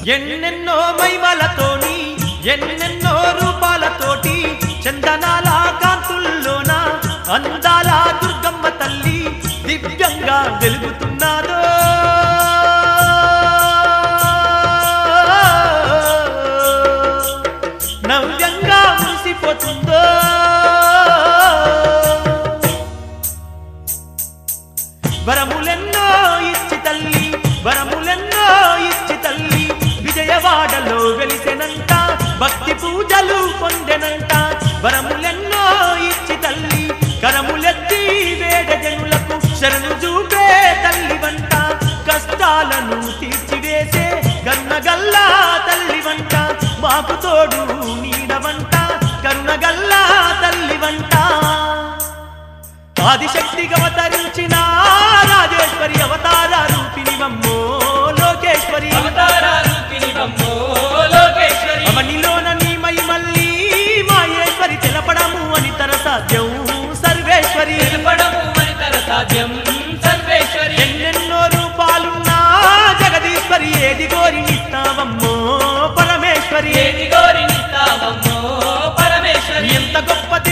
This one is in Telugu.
ఎన్నెన్నో మైమలతోని ఎన్నెన్నో రూపాలతోటి చందనాల కాంతుల్లోన అందాల దుర్గమ్మ తల్లి దివ్యంగా వెలుగుతున్నాదో నవ్యంగా మురిసిపోతుందో వరములెన్నో ఇచ్చి తల్లి వరములెన్నో ఇచ్చి తల్లి విజయవాడలో వెలిసెనంట భక్తి పూజలు పొందెనంట వరములెన్నో ఇచ్చి తల్లి కరములెత్తి వేడ జనులకు శరణు చూపే తల్లి వంట కష్టాలను తీర్చివేసే గన్నగల్లా తల్లి వంట మాకు తోడు నీడవంట కరుణగల్లా తల్లి వంట ఆదిశక్తిగా అవతరించిన రాజేశ్వరి అవతార రూపిణి వమ్మో లోకేశ్వరి అవతార రూపిణి బమ్మో లోకేశ్వరి అవనిలోన నీ మళ్ళీ మాయేశ్వరి తెలపడము అని తన సాధ్యం సర్వేశ్వరి నిలపడము మనితర సాధ్యం సర్వేశ్వరి ఎన్నెన్నో రూపాలున్నా జగదీశ్వరి ఏది గోరి నిస్తావమ్మో పరమేశ్వరి ఏది గోరినిస్తావమ్మో పరమేశ్వరి ఎంత గొప్ప